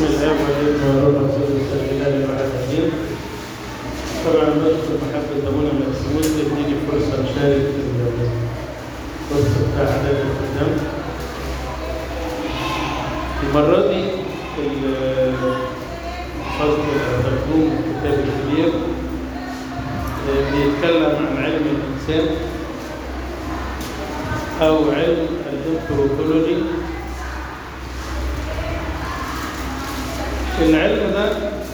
بسم الله والابن والروح القدس الاله الواحد امين طبعا بشكر محبة ابونا مكسيموس تديني فرصة اشارك في القصة بتاع عدد الخدام المرة دي الفصل المخدوم الكتاب الكبير آه، بيتكلم عن علم الإنسان أو علم الانثروبولوجي العلم ده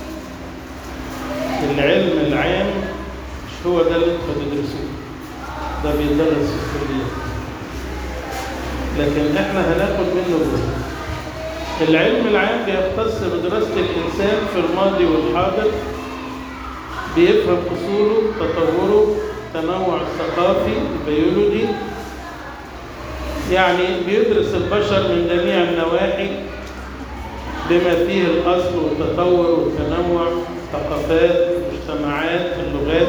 العلم العام مش هو ده اللي انتوا بتدرسوه ده بيدرس في الكلية لكن احنا هناخد منه جزء العلم العام بيختص بدراسة الإنسان في الماضي والحاضر بيفهم أصوله تطوره تنوع الثقافي البيولوجي يعني بيدرس البشر من جميع النواحي بما فيه الأصل والتطور والتنوع ثقافات مجتمعات اللغات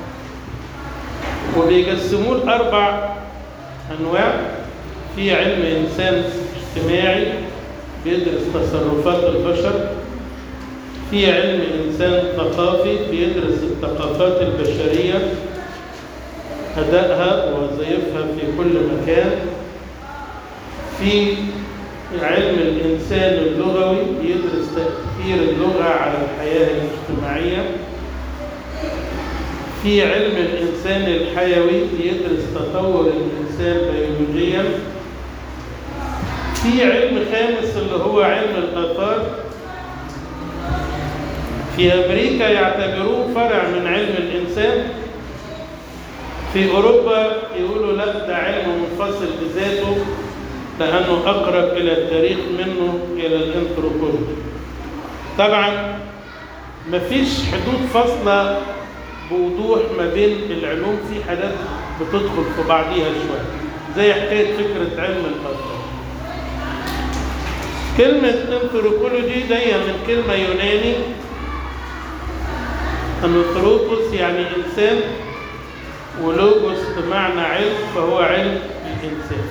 وبيقسموه لأربع أنواع في علم إنسان اجتماعي بيدرس تصرفات البشر في علم إنسان ثقافي بيدرس الثقافات البشرية أدائها ووظائفها في كل مكان في علم الإنسان اللغوي بيدرس تأثير اللغة على الحياة الاجتماعية في علم الإنسان الحيوي بيدرس تطور الإنسان بيولوجيا في علم خامس اللي هو علم الآثار في أمريكا يعتبروه فرع من علم الإنسان في أوروبا يقولوا لا ده علم منفصل بذاته لأنه أقرب إلى التاريخ منه إلى الأنثروبولوجي طبعا مفيش حدود فاصلة بوضوح ما بين العلوم في حاجات بتدخل في بعضيها شوية زي حكاية فكرة علم الآثار كلمة انثروبولوجي جاية من كلمة يوناني انثروبوس يعني إنسان ولوجوس بمعنى علم فهو علم الإنسان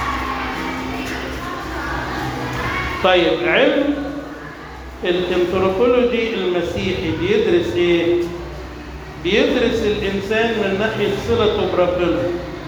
طيب علم الانثروبولوجي المسيحي بيدرس ايه بيدرس الانسان من ناحيه صلته بربنا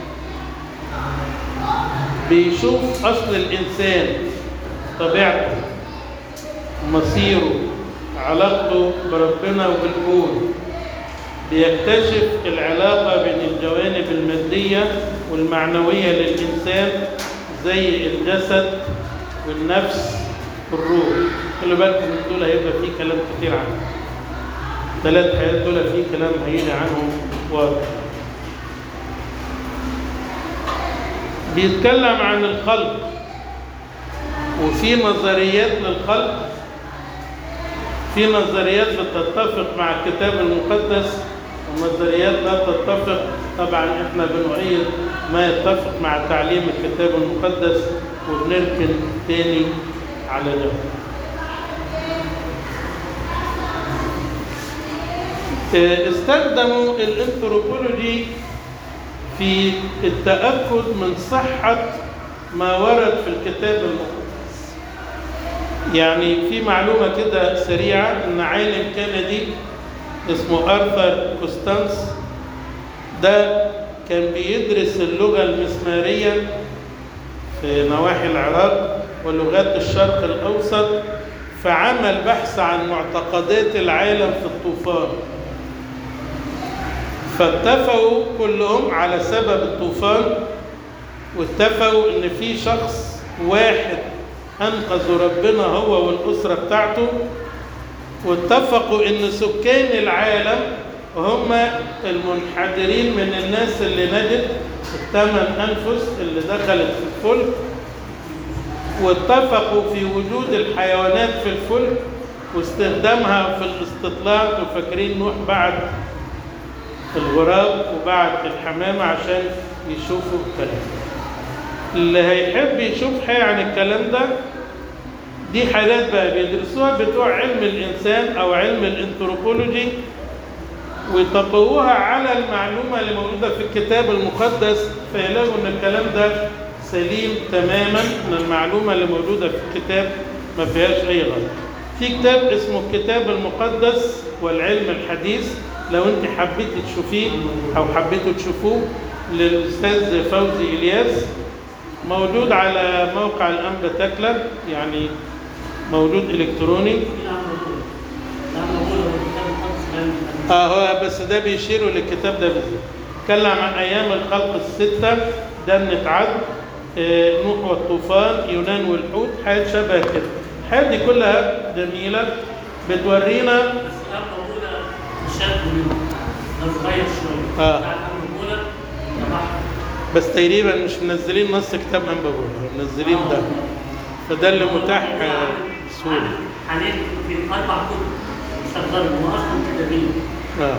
بيشوف اصل الانسان طبيعته مصيره علاقته بربنا وبالكون بيكتشف العلاقة بين الجوانب المادية والمعنوية للإنسان زي الجسد والنفس والروح خلي بالكم من دول هيبقى فيه كلام كتير عنهم ثلاث حاجات دول فيه كلام هيجي عنهم واضح بيتكلم عن الخلق وفي نظريات للخلق في نظريات بتتفق مع الكتاب المقدس ونظريات لا تتفق طبعا احنا بنؤيد ما يتفق مع تعليم الكتاب المقدس وبنركن تاني على جنب استخدموا الانثروبولوجي في التأكد من صحة ما ورد في الكتاب المقدس يعني في معلومة كده سريعة إن عالم كندي اسمه آرثر كوستانس ده كان بيدرس اللغة المسمارية في نواحي العراق ولغات الشرق الأوسط فعمل بحث عن معتقدات العالم في الطوفان فاتفقوا كلهم على سبب الطوفان واتفقوا ان في شخص واحد انقذ ربنا هو والاسره بتاعته واتفقوا ان سكان العالم هم المنحدرين من الناس اللي نجت الثمان انفس اللي دخلت في الفلك واتفقوا في وجود الحيوانات في الفلك واستخدامها في الاستطلاع وفاكرين نوح بعد الغراب وبعد الحمامة عشان يشوفوا الكلام اللي هيحب يشوف حاجة عن الكلام ده دي حاجات بقى بيدرسوها بتوع علم الإنسان أو علم الانثروبولوجي ويطبقوها على المعلومة اللي موجودة في الكتاب المقدس فيلاقوا إن الكلام ده سليم تماما إن المعلومة اللي موجودة في الكتاب ما فيهاش أي غلط في كتاب اسمه الكتاب المقدس والعلم الحديث لو انت حبيتي تشوفيه او حبيتوا تشوفوه للاستاذ فوزي الياس موجود على موقع الانبا تكلا يعني موجود الكتروني اه هو بس ده بيشيروا للكتاب ده بالذات اتكلم عن ايام الخلق السته دنة عد آه، نوح والطوفان يونان والحوت حاجات شبه كده الحاجات دي كلها جميله بتورينا بس الأب موجودة شاب منه ده صغير شوية آه. بتاع الأب موجودة ده بحر بس تقريبا مش منزلين نص كتاب انبابول منزلين ده فده اللي متاح آه، بسهوله حاليا في أربع كتب مستقبل هو أصلا كتابين آه.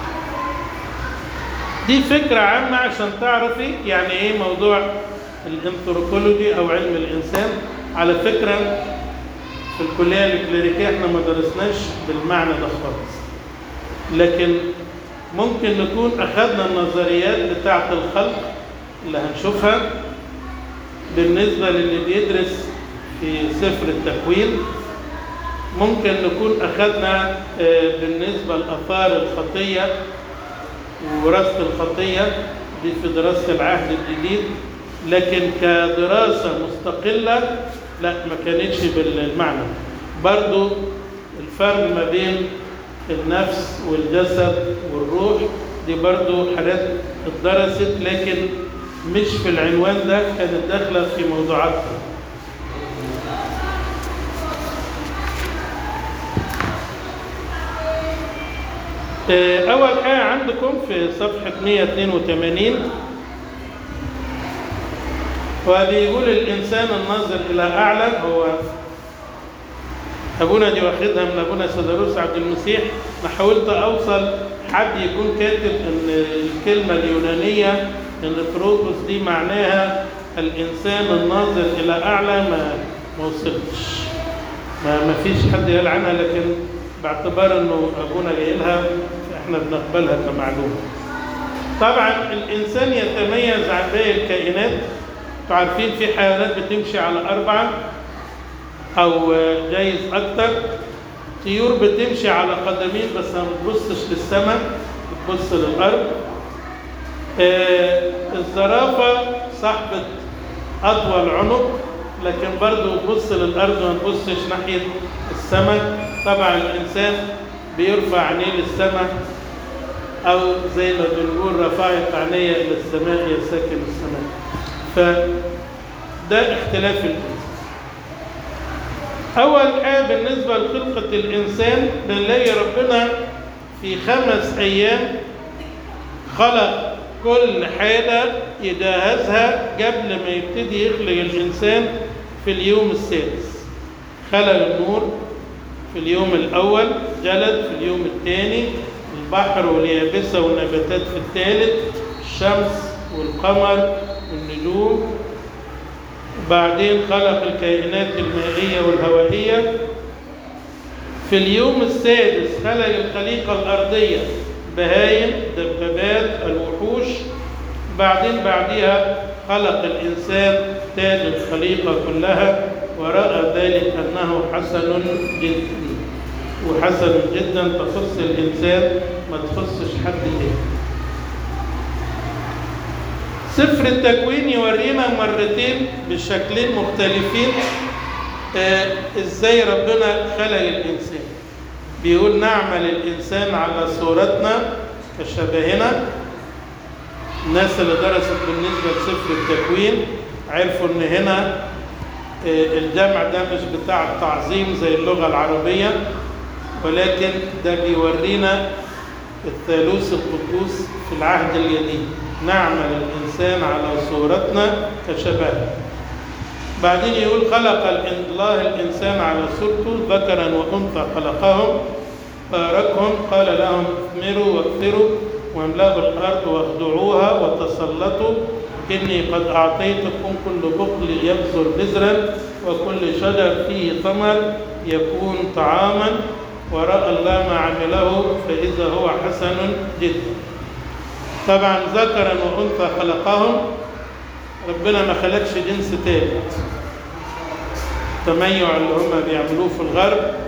دي فكرة عامة عشان تعرفي يعني ايه موضوع الانثروبولوجي او علم الانسان على فكرة في الكلية الكليريكية احنا ما درسناش بالمعنى ده خالص لكن ممكن نكون اخذنا النظريات بتاعة الخلق اللي هنشوفها بالنسبة للي بيدرس في سفر التكوين ممكن نكون أخذنا آه، بالنسبة لآثار الخطية ووراثة الخطية دي في دراسة العهد الجديد لكن كدراسة مستقلة لا ما كانتش بالمعنى برضو الفرق ما بين النفس والجسد والروح دي برضو حاجات اتدرست لكن مش في العنوان ده كانت داخلة في موضوعاتها آه، أول حاجة عندكم في صفحة 182 وبيقول الإنسان الناظر إلى أعلى هو أبونا دي واخدها من أبونا سيدروس عبد المسيح أنا حاولت أوصل حد يكون كاتب إن الكلمة اليونانية إن تروبوس دي معناها الإنسان الناظر إلى أعلى ما ما وصلتش ما ما فيش حد قال عنها لكن باعتبار انه ابونا جاي لها احنا بنقبلها كمعلومه. طبعا الانسان يتميز عن باقي الكائنات انتوا عارفين في حيوانات بتمشي على اربعه او جايز اكتر طيور بتمشي على قدمين بس ما بتبصش للسماء بتبص للارض آه، الزرافه صاحبه اطول عنق لكن برضه تبص للارض وما تبصش ناحيه السماء طبعا الانسان بيرفع عينيه للسماء او زي ما بنقول رفعت عيني الى السماء يا ساكن السماء فده اختلاف الانسان اول حاجه بالنسبه لخلقه الانسان بنلاقي ربنا في خمس ايام خلق كل حاجه يجهزها قبل ما يبتدي يخلق الانسان في اليوم السادس خلق النور في اليوم الأول جلد في اليوم الثاني البحر واليابسة والنباتات في الثالث الشمس والقمر والنجوم بعدين خلق الكائنات المائية والهوائية في اليوم السادس خلق الخليقة الأرضية بهايم دبابات الوحوش بعدين بعدها خلق الإنسان تاج الخليقة كلها ورأى ذلك أنه حسن جدا وحسن جدا تخص الإنسان ما تخصش حد تاني سفر التكوين يورينا مرتين بشكلين مختلفين آه ازاي ربنا خلق الانسان بيقول نعمل الانسان على صورتنا كشبهنا الناس اللي درست بالنسبه لسفر التكوين عرفوا ان هنا آه الجمع ده مش بتاع التعظيم زي اللغه العربيه ولكن ده بيورينا الثالوث القدوس في العهد الجديد نعمل الإنسان على صورتنا كشبهه بعدين يقول خلق الإن- الله الإنسان على صورته ذكرا وأنثى خلقهم باركهم قال لهم اثمروا واكثروا واملأوا الأرض واخضعوها وتسلطوا إني قد أعطيتكم كل بقل يبذر بذرا وكل شجر فيه ثمر يكون طعاما ورأى الله ما عمله فإذا هو حسن جدا طبعا ذكرا وانثى خلقهم ربنا ما خلقش جنس تالت تميع اللي هم بيعملوه في الغرب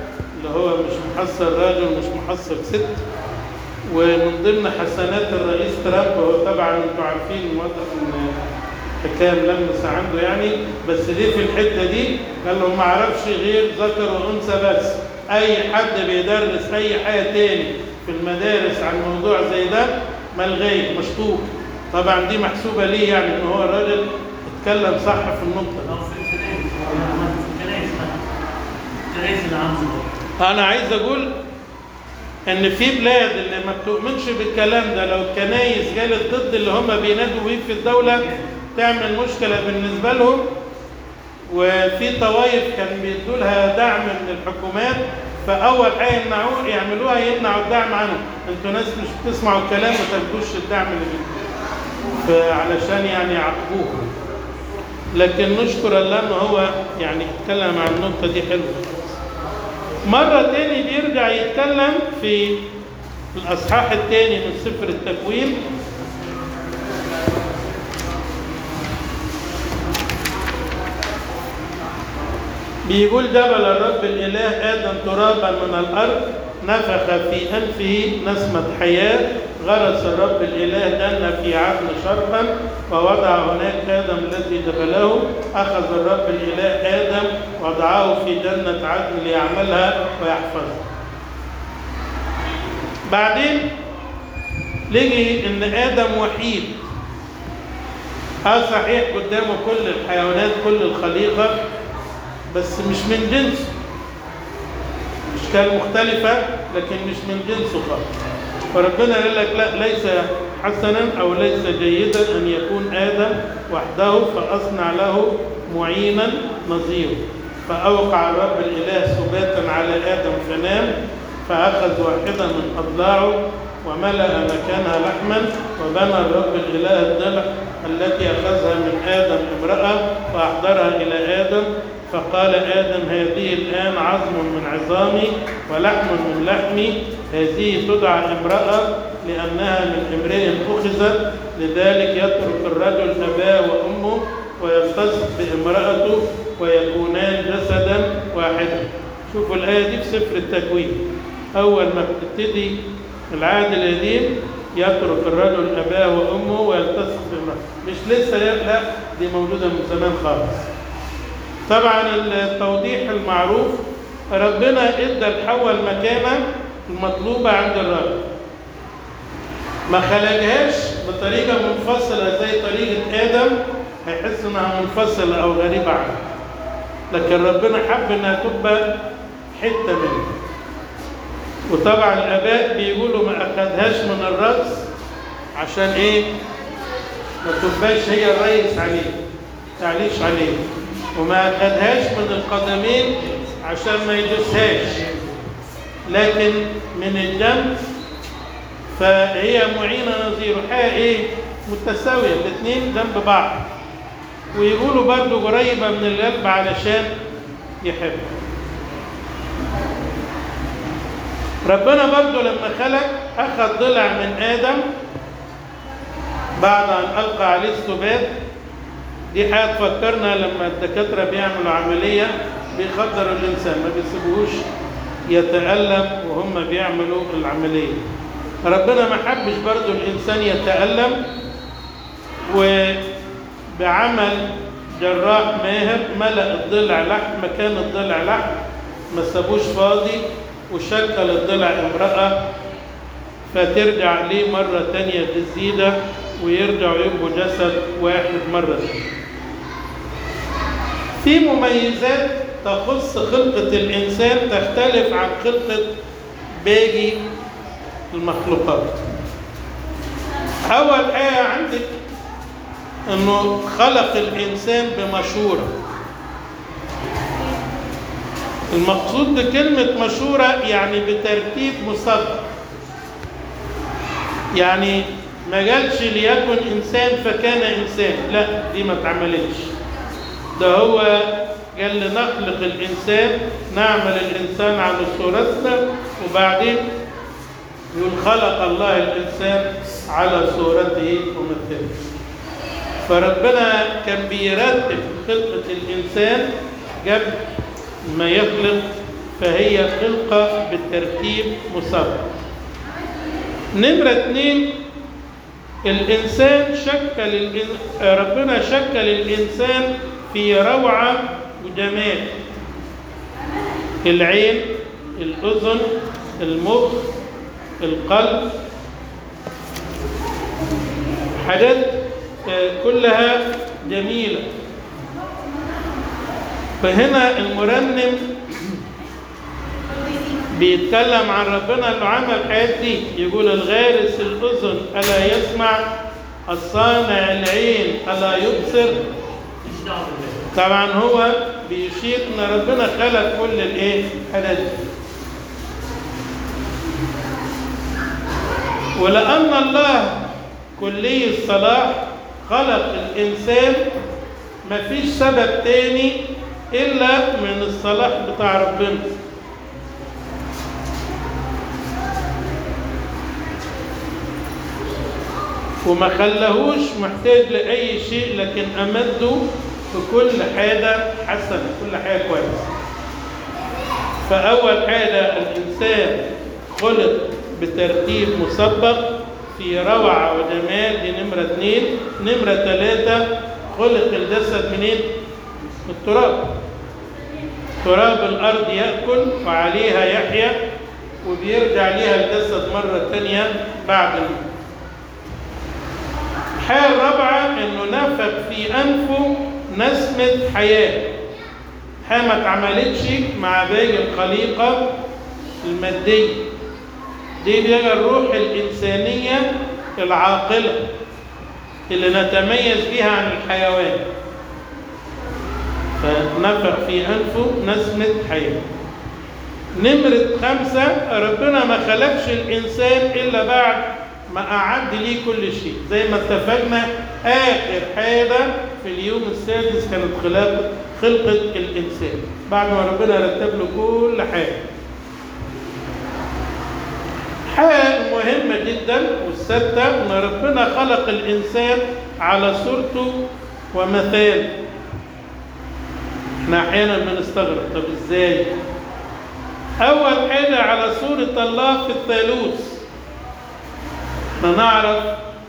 اللي هو مش محصل راجل مش محصل ست ومن ضمن حسنات الرئيس ترامب هو طبعا انتوا عارفين واضح ان الحكايه ملمسه عنده يعني بس دي في الحته دي قال له ما اعرفش غير ذكر وانثى بس اي حد بيدرس اي حاجه تاني في المدارس عن موضوع زي ده ملغي مشطوب طبعا دي محسوبه ليه يعني ان هو الراجل اتكلم صح في النقطه دي أو في الكنائس في الكنائس بقى. الكنائس اللي عنده انا عايز اقول ان في بلاد اللي ما بتؤمنش بالكلام ده لو الكنايس قالت ضد اللي هم بينادوا بيه في الدوله تعمل مشكله بالنسبه لهم وفي طوائف كان بيدوا لها دعم من الحكومات فاول حاجه يمنعوه يعملوها يمنعوا الدعم عنهم انتوا ناس مش بتسمعوا الكلام ما تاخدوش الدعم اللي بيدوه فعلشان يعني يعاقبوهم لكن نشكر الله ان هو يعني اتكلم عن النقطه دي حلوه مرة تاني بيرجع يتكلم في الأصحاح الثاني من سفر التكوين بيقول جبل الرب الإله آدم ترابا من الأرض نفخ في أنفه نسمة حياة غرس الرب الإله دن في عدن شرقا ووضع هناك آدم الذي دخله أخذ الرب الإله آدم وضعه في جنة عدن ليعملها ويحفظها بعدين لقي إن آدم وحيد اه صحيح قدامه كل الحيوانات كل الخليقة بس مش من جنسه أشكال مختلفة لكن مش من جنسه خالص فربنا قال لك لا ليس حسنا أو ليس جيدا أن يكون آدم وحده فأصنع له معينا نظيره فأوقع الرب الإله سباتا على آدم فنام فأخذ واحدة من أضلاعه وملأ مكانها لحما وبنى الرب الإله الضلع التي أخذها من آدم امرأة وأحضرها إلى آدم فقال آدم هذه الآن عظم من عظامي ولحم من لحمي هذه تدعى امرأة لأنها من امرئ أخذت لذلك يترك الرجل أباه وأمه ويلتصق بامرأته ويكونان جسدا واحدا شوفوا الآية دي في سفر التكوين أول ما بتبتدي العهد القديم يترك الرجل أباه وأمه ويلتصق بامرأته مش لسه لا دي موجودة من زمان خالص طبعا التوضيح المعروف ربنا ادى لحواء المكانه المطلوبه عند الرب ما خلقهاش بطريقه منفصله زي طريقه ادم هيحس انها منفصله او غريبه عنه لكن ربنا حب انها تبقى حته منه وطبعا الاباء بيقولوا ما اخذهاش من الراس عشان ايه ما تبقاش هي الرئيس عليه تعليش عليه وما أخذهاش من القدمين عشان ما يدوسهاش لكن من الجنب فهي معينة نظيره حاجة ايه متساوية الاثنين جنب بعض ويقولوا برضو قريبة من القلب علشان يحب ربنا برضو لما خلق أخذ ضلع من آدم بعد أن ألقى عليه السبات دي حاجة تفكرنا لما الدكاترة بيعملوا عملية بيخدروا الإنسان ما بيسيبوهوش يتألم وهم بيعملوا العملية ربنا ما حبش برضو الإنسان يتألم وبعمل جراح ماهر ملأ الضلع لحم مكان الضلع لحم ما سابوش فاضي وشكل الضلع امرأة فترجع ليه مرة تانية تزيدة ويرجعوا يبقوا جسد واحد مرة تانية في مميزات تخص خلقة الإنسان تختلف عن خلقة باقي المخلوقات أول حاجة عندك إنه خلق الإنسان بمشورة المقصود بكلمة مشورة يعني بترتيب مسبق يعني ما قالش ليكن إنسان فكان إنسان لا دي ما اتعملتش ده هو قال لنخلق الإنسان نعمل الإنسان على صورتنا وبعدين يقول خلق الله الإنسان على صورته ومثله فربنا كان بيرتب خلقة الإنسان قبل ما يخلق فهي خلقة بالترتيب مسبق نمرة اتنين الإنسان شكل الإن... ربنا شكل الإنسان في روعة وجمال العين الأذن المخ القلب حاجات كلها جميلة فهنا المرنم بيتكلم عن ربنا اللي عمل الحياة دي يقول الغارس الأذن ألا يسمع الصانع العين ألا يبصر مش دعوه بالله طبعا هو بيشير ان ربنا خلق كل الايه الحاجات دي ولان الله كلي الصلاح خلق الانسان مفيش سبب تاني الا من الصلاح بتاع ربنا وما خلاهوش محتاج لأي شيء لكن أمده بكل حاجة حسنة كل حاجة كويسة فأول حاجة الإنسان خلق بترتيب مسبق في روعة وجمال دي نمرة اثنين نمرة ثلاثة خلق الجسد منين؟ من التراب تراب الأرض يأكل وعليها يحيا وبيرجع ليها الجسد مرة تانية بعد الموت الحاجة الرابعة إنه نفخ في أنفه نسمة حياة حاجة ما اتعملتش مع باقي الخليقة المادية دي بقى الروح الإنسانية العاقلة اللي نتميز بها عن الحيوان فنفخ في أنفه نسمة حياة نمرة خمسة ربنا ما خلقش الإنسان إلا بعد ما أعد ليه كل شيء زي ما اتفقنا آخر حاجة في اليوم السادس كانت خلقة خلقة الإنسان بعد ما ربنا رتب له كل حاجة حاجة مهمة جدا والستة إن ربنا خلق الإنسان على صورته ومثاله احنا أحيانا بنستغرب طب إزاي؟ أول حاجة على صورة الله في الثالوث احنا نعرف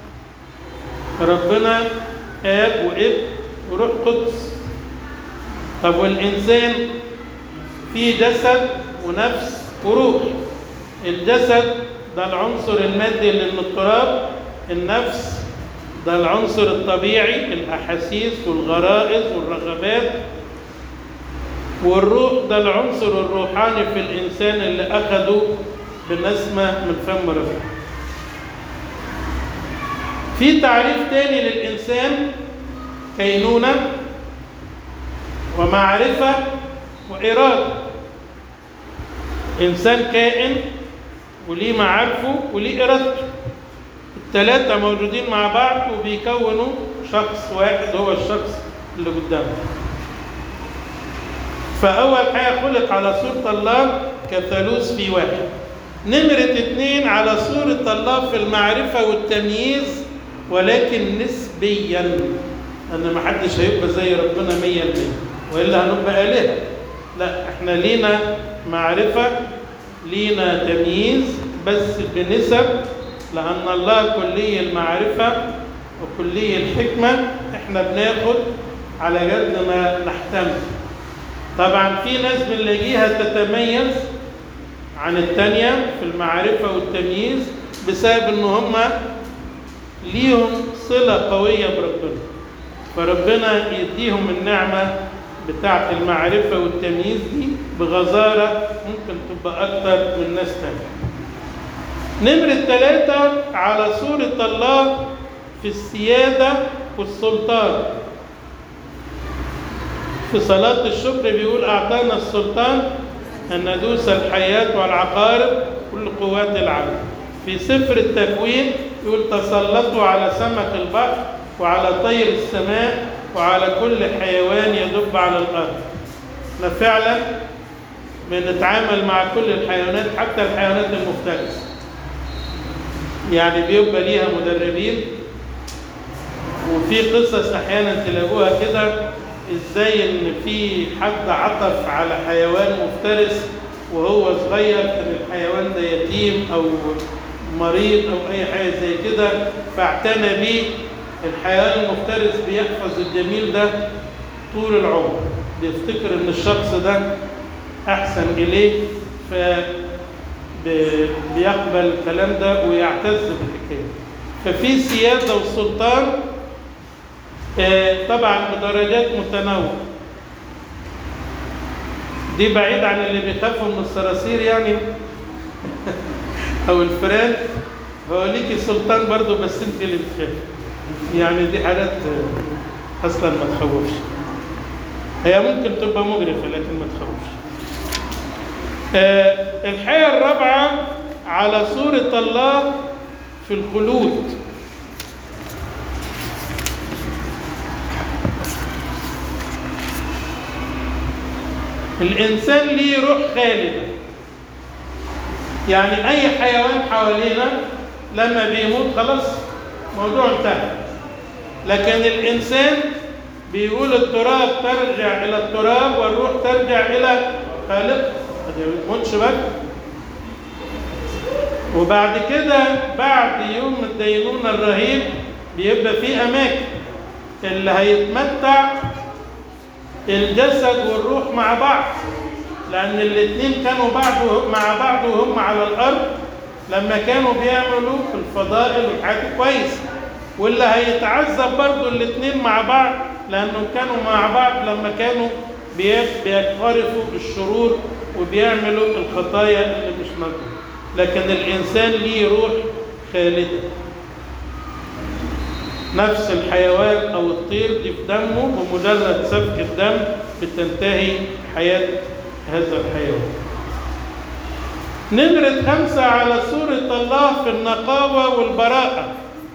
ربنا آب وابن وروح قدس طب والإنسان فيه جسد ونفس وروح الجسد ده العنصر المادي اللي من التراب النفس ده العنصر الطبيعي الأحاسيس والغرائز والرغبات والروح ده العنصر الروحاني في الإنسان اللي أخده بنسمة من فم ربنا في تعريف تاني للإنسان كينونة ومعرفة وإرادة إنسان كائن وليه معارفه وليه إرادته الثلاثة موجودين مع بعض وبيكونوا شخص واحد هو الشخص اللي قدامه فأول حاجة خلق على صورة الله كثالوث في واحد نمرة اتنين على صورة الله في المعرفة والتمييز ولكن نسبيا أن ما حدش هيبقى زي ربنا مية المية وإلا هنبقى آلهة لا احنا لينا معرفة لينا تمييز بس بنسب لأن الله كلي المعرفة وكلي الحكمة احنا بناخد على قد ما نحتمل طبعا في ناس بنلاقيها تتميز عن التانية في المعرفة والتمييز بسبب ان هم ليهم صلة قوية بربنا فربنا يديهم النعمة بتاعة المعرفة والتمييز دي بغزارة ممكن تبقى أكتر من ناس تانية نمرة ثلاثة على صورة الله في السيادة والسلطان في صلاة الشكر بيقول أعطانا السلطان أن ندوس الحياة والعقارب كل قوات العالم في سفر التكوين يقول تسلطوا على سمك البحر وعلى طير السماء وعلى كل حيوان يدب على الأرض احنا فعلا بنتعامل مع كل الحيوانات حتى الحيوانات المفترسة يعني بيبقى ليها مدربين وفي قصص احيانا تلاقوها كده ازاي ان في حد عطف على حيوان مفترس وهو صغير كان الحيوان ده يتيم او مريض او اي حاجه زي كده فاعتنى بيه الحيوان المفترس بيحفظ الجميل ده طول العمر بيفتكر ان الشخص ده احسن اليه ف ب- بيقبل الكلام ده ويعتز بالحكايه ففي سياده وسلطان آه، طبعا بدرجات متنوعه دي بعيد عن اللي بيخافوا من الصراصير يعني او الفئران هو ليكي سلطان برضو بس انت اللي بتخافي يعني دي حاجات آه، اصلا ما تخوفش هي ممكن تبقى مجرفه لكن ما تخوفش آه، الحياه الرابعه على صوره الله في الخلود الإنسان ليه روح خالدة يعني أي حيوان حوالينا لما بيموت خلاص موضوع انتهى لكن الإنسان بيقول التراب ترجع إلى التراب والروح ترجع إلى خالق ما بيموتش بقى وبعد كده بعد يوم الدينونة الرهيب بيبقى في أماكن اللي هيتمتع الجسد والروح مع بعض لأن الاثنين كانوا بعض مع بعض وهم على الأرض لما كانوا بيعملوا في الفضائل والحاجات كويس واللي هيتعذب برضو الاثنين مع بعض لأنهم كانوا مع بعض لما كانوا بي- بيقترفوا الشرور وبيعملوا الخطايا اللي مش مطلوبة لكن الإنسان ليه روح خالدة نفس الحيوان او الطير دي في دمه بمجرد سفك الدم بتنتهي حياه هذا الحيوان نمرة خمسة على صورة الله في النقاوة والبراءة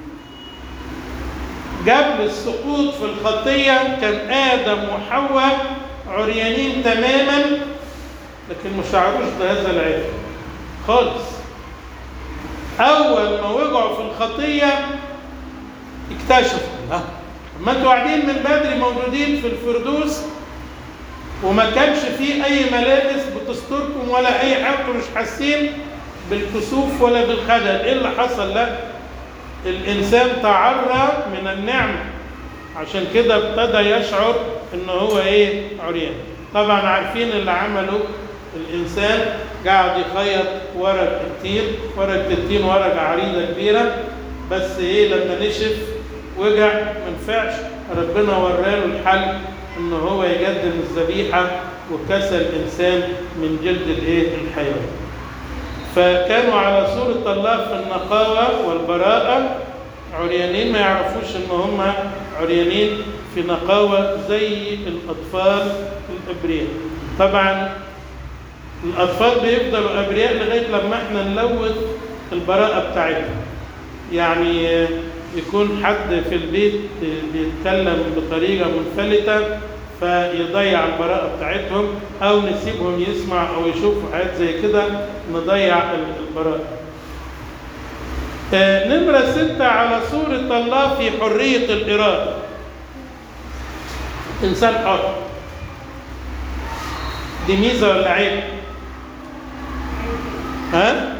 قبل السقوط في الخطية كان آدم وحواء عريانين تماما لكن ما شعروش بهذا العيب خالص أول ما وقعوا في الخطية اكتشفوا لا ما انتوا قاعدين من بدري موجودين في الفردوس وما كانش فيه اي ملابس بتستركم ولا اي حاجه انتوا مش حاسين بالكسوف ولا بالخجل ايه اللي حصل لا الانسان تعرى من النعمه عشان كده ابتدى يشعر ان هو ايه عريان طبعا عارفين اللي عمله الانسان قاعد يخيط ورق التين ورقه التين ورقه عريضه كبيره بس ايه لما نشف وجع ما نفعش ربنا وراله الحل ان هو يقدم الذبيحه وكسى الانسان من جلد الايه الحيوان فكانوا على صورة الله في النقاوة والبراءة عريانين ما يعرفوش ان هم عريانين في نقاوة زي الأطفال الأبرياء طبعا الأطفال بيفضلوا أبرياء لغاية لما احنا نلوث البراءة بتاعتهم يعني يكون حد في البيت بيتكلم بطريقة منفلتة فيضيع البراءة بتاعتهم أو نسيبهم يسمع أو يشوفوا حاجات زي كده نضيع البراءة آه، نمرة ستة على صورة الله في حرية الإرادة إنسان حر دي ميزة ولا عيب؟ ها؟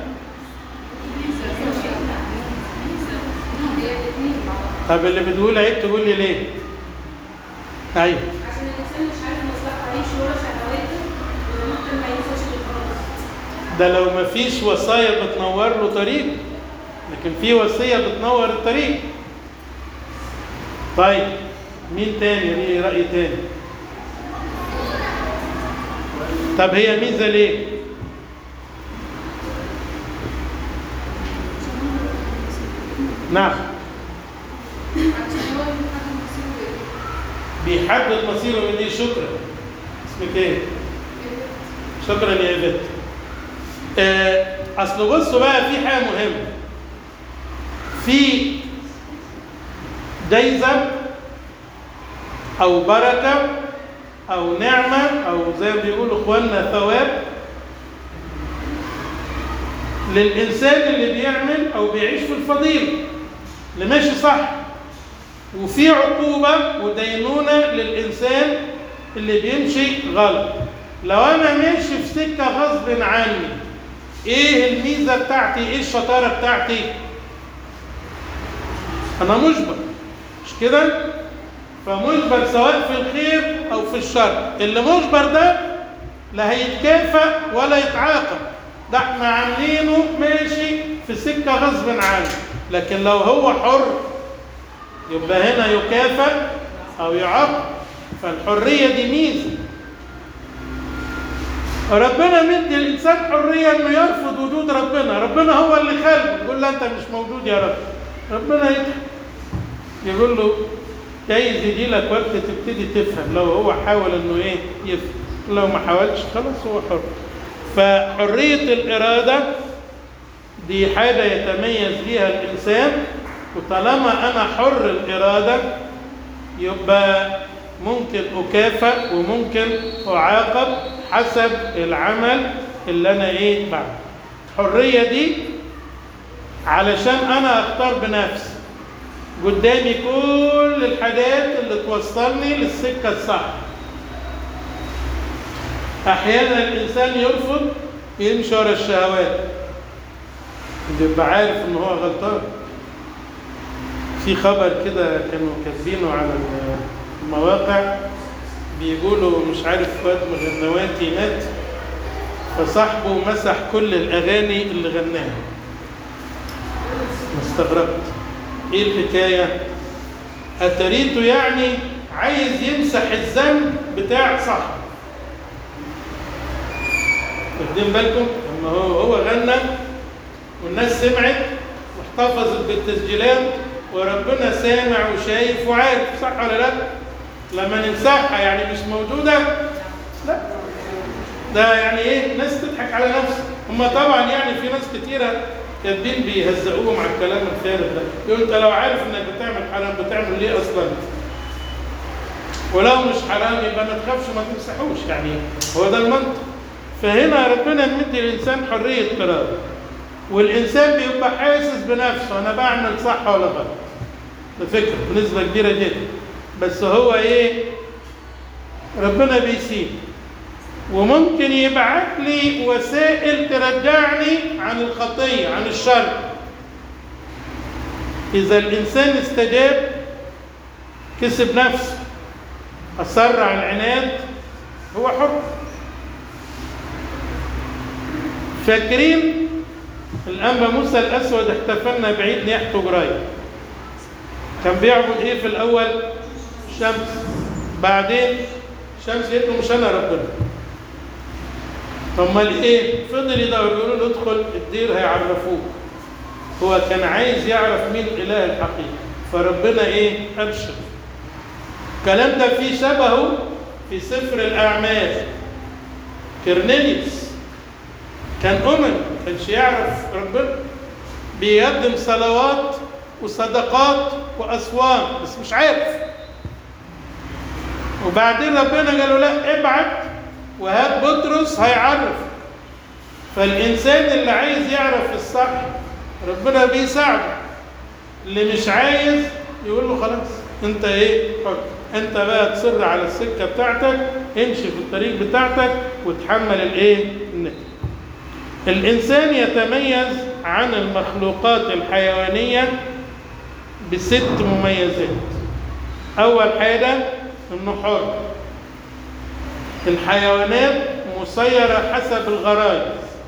طب اللي بتقول عيب تقول لي ليه؟ أيوه عشان الانسان مش عارف مصلحته هيمشي ورا شهواته وممكن ما يوصلش للخلاص ده لو ما فيش وصايا بتنور له طريق لكن في وصية بتنور الطريق طيب مين تاني ليه رأي تاني طب هي ميزة ليه نعم عشان هو بيحدد مصيره بيحدد مصيره من ايه شكرا اسمك ايه شكرا يا ايفت آه، اصل بصوا بقى في حاجه مهمه في جايزه او بركه او نعمه او زي ما بيقولوا اخواننا ثواب للانسان اللي بيعمل او بيعيش في الفضيله اللي ماشي صح وفي عقوبه ودينونه للانسان اللي بيمشي غلط لو انا ماشي في سكه غصب عني ايه الميزه بتاعتي ايه الشطاره بتاعتي انا مجبر مش كده فمجبر سواء في الخير او في الشر اللي مجبر ده لا هيتكافئ ولا يتعاقب ده احنا عاملينه ماشي في سكه غصب عنه لكن لو هو حر يبقى هنا يكافئ او يعاقب فالحريه دي ميزه ربنا مدي الانسان حريه انه يرفض وجود ربنا ربنا هو اللي خلقه يقول له انت مش موجود يا رب ربنا يضحك يقول له جايز يجي لك وقت تبتدي تفهم لو هو حاول انه ايه يفهم لو ما حاولش خلاص هو حر فحريه الاراده دي حاجه يتميز بيها الانسان وطالما انا حر الاراده يبقى ممكن اكافئ وممكن اعاقب حسب العمل اللي انا ايه بعمله الحريه دي علشان انا اختار بنفسي قدامي كل الحاجات اللي توصلني للسكه الصح احيانا الانسان يرفض يمشي ورا الشهوات بيبقى عارف ان هو غلطان في خبر كده كانوا كاتبينه على المواقع بيقولوا مش عارف واد مغنواتي مات فصاحبه مسح كل الاغاني اللي غناها استغربت ايه الحكايه اتريته يعني عايز يمسح الذنب بتاع صاحبه واخدين بالكم اما هو هو غنى والناس سمعت واحتفظت بالتسجيلات وربنا سامع وشايف وعارف صح ولا لا لما نمسحها يعني مش موجوده لا ده يعني ايه ناس تضحك على نفسها هم طبعا يعني في ناس كتيره كاتبين بيهزقوهم على الكلام الفارغ ده يقول انت لو عارف انك بتعمل حرام بتعمل ليه اصلا ولو مش حرام يبقى ما تخافش ما تمسحوش يعني هو ده المنطق فهنا ربنا مدي الانسان حريه قرار والانسان بيبقى حاسس بنفسه انا بعمل صح ولا غلط ده فكره بنسبه كبيره جدا بس هو ايه ربنا بيسيب وممكن يبعت لي وسائل ترجعني عن الخطيه عن الشر اذا الانسان استجاب كسب نفسه اصر على العناد هو حر فاكرين الأنبا موسى الأسود احتفلنا بعيد نياحته قريب كان بيعبد إيه في الأول؟ شمس بعدين شمس قالت له مش أنا ربنا أمال إيه؟ فضل يدور يقولوا له ادخل الدير هيعرفوك هو كان عايز يعرف مين الإله الحقيقي فربنا إيه؟ أبشر الكلام ده فيه شبهه في سفر الأعمال كرنيليوس كان أمم ما كانش يعرف ربنا بيقدم صلوات وصدقات وأصوام بس مش عارف وبعدين ربنا قال له لا ابعت وهات بطرس هيعرف فالإنسان اللي عايز يعرف الصح ربنا بيساعده اللي مش عايز يقول له خلاص انت ايه حر انت بقى تصر على السكه بتاعتك امشي في الطريق بتاعتك وتحمل الايه النتيجه الإنسان يتميز عن المخلوقات الحيوانية بست مميزات أول حاجة إنه حر الحيوانات مسيرة حسب الغرائز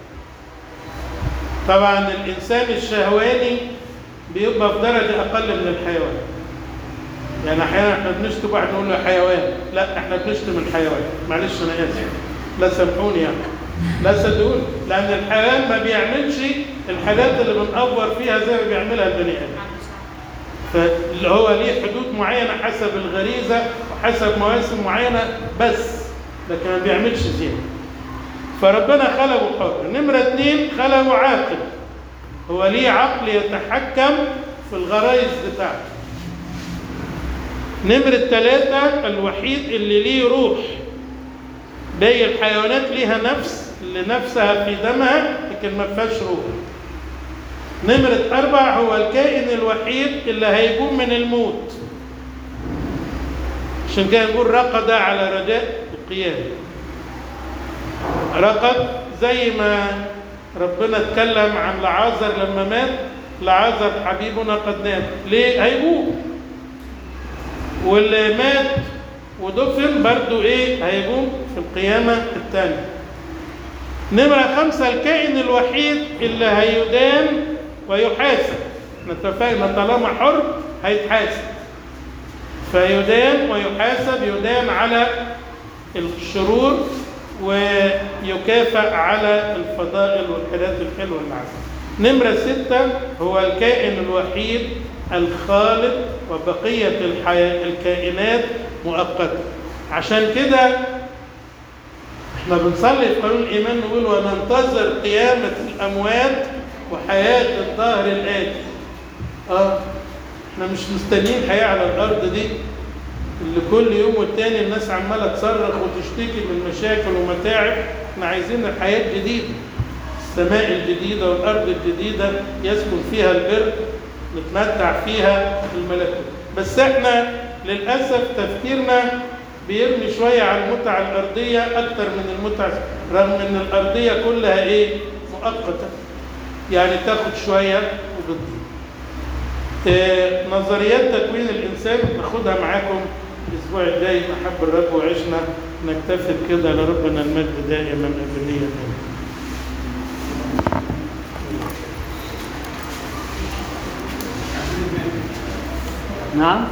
طبعا الإنسان الشهواني بيبقى في درجة أقل من الحيوان يعني أحيانا إحنا بنشتم واحد نقول له حيوان لا إحنا بنشتم الحيوان معلش أنا آسف لا سامحوني يعني لا صدقوني لان الحيوان ما بيعملش الحاجات اللي بنأفور فيها زي ما بيعملها البني ادم فاللي هو ليه حدود معينه حسب الغريزه وحسب مواسم معينه بس لكن ما بيعملش زياده فربنا خلقه حر نمرة اتنين خلقه عاقل هو ليه عقل يتحكم في الغرائز بتاعته نمرة ثلاثة الوحيد اللي ليه روح باقي الحيوانات ليها نفس لنفسها في دمها لكن ما فيهاش روح نمرة أربعة هو الكائن الوحيد اللي هيقوم من الموت عشان كده نقول رقد على رجاء القيامة رقد زي ما ربنا اتكلم عن لعازر لما مات لعازر حبيبنا قد نام ليه هيقوم واللي مات ودفن برضو ايه هيقوم في القيامة الثانية نمرة خمسة الكائن الوحيد اللي هيدان ويحاسب نتفاهم طالما حر هيتحاسب فيدان ويحاسب يدان على الشرور ويكافئ على الفضائل والحاجات الحلوة اللي عنده نمرة ستة هو الكائن الوحيد الخالق وبقية الحياة الكائنات مؤقتة عشان كده احنا بنصلي في قانون الإيمان نقول وننتظر قيامة الأموات وحياة الظهر الآتي اه احنا مش مستنيين حياة على الأرض دي اللي كل يوم والتاني الناس عمالة تصرخ وتشتكي من مشاكل ومتاعب احنا عايزين الحياة الجديدة السماء الجديدة والأرض الجديدة يسكن فيها البر نتمتع فيها الملكوت بس احنا للأسف تفكيرنا بيرمي شوية على المتعة الأرضية أكتر من المتعة رغم إن الأرضية كلها إيه؟ مؤقتة يعني تاخد شوية وبتضيع آه، نظريات تكوين الإنسان ناخدها معاكم الأسبوع الجاي نحب الرب وعشنا نكتفي كده لربنا المجد دائما أبديا نعم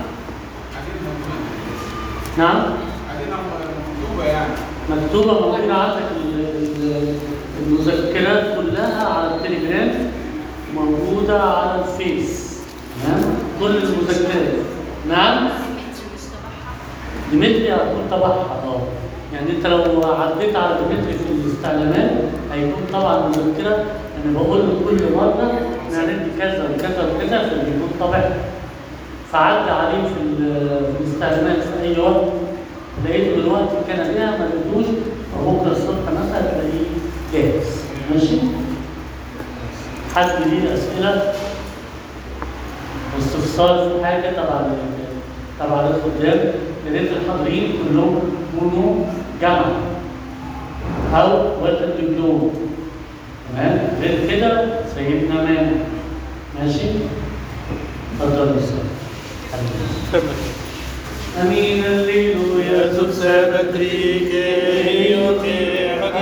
نعم مكتوبة يعني مكتوبة موجودة عندك ال- ال- المذكرات كلها على التليجرام موجودة على الفيس تمام كل المذكرات نعم ديمتري هتكون تبعها اه يعني انت لو عديت على ديمتري في الاستعلامات هيكون طبعا مذكرة انا بقول له كل مرة نعمل كذا وكذا وكذا فبيكون طبعا فعدى عليه في ال- في الاستعلامات في اي وقت لقيته دلوقتي كان بيها ما لقيتوش فبكره الصبح مثلا تلاقيه جاهز ماشي حد ليه اسئله استفسار في حاجه تبع ال- تبع الخدام يا ريت الحاضرين كلهم يكونوا جامعه او واخد دبلوم تمام غير كده سيبنا مانع ماشي اتفضل يا استاذ حبيبي. تمام امين الليل يا يا زوج سابتريك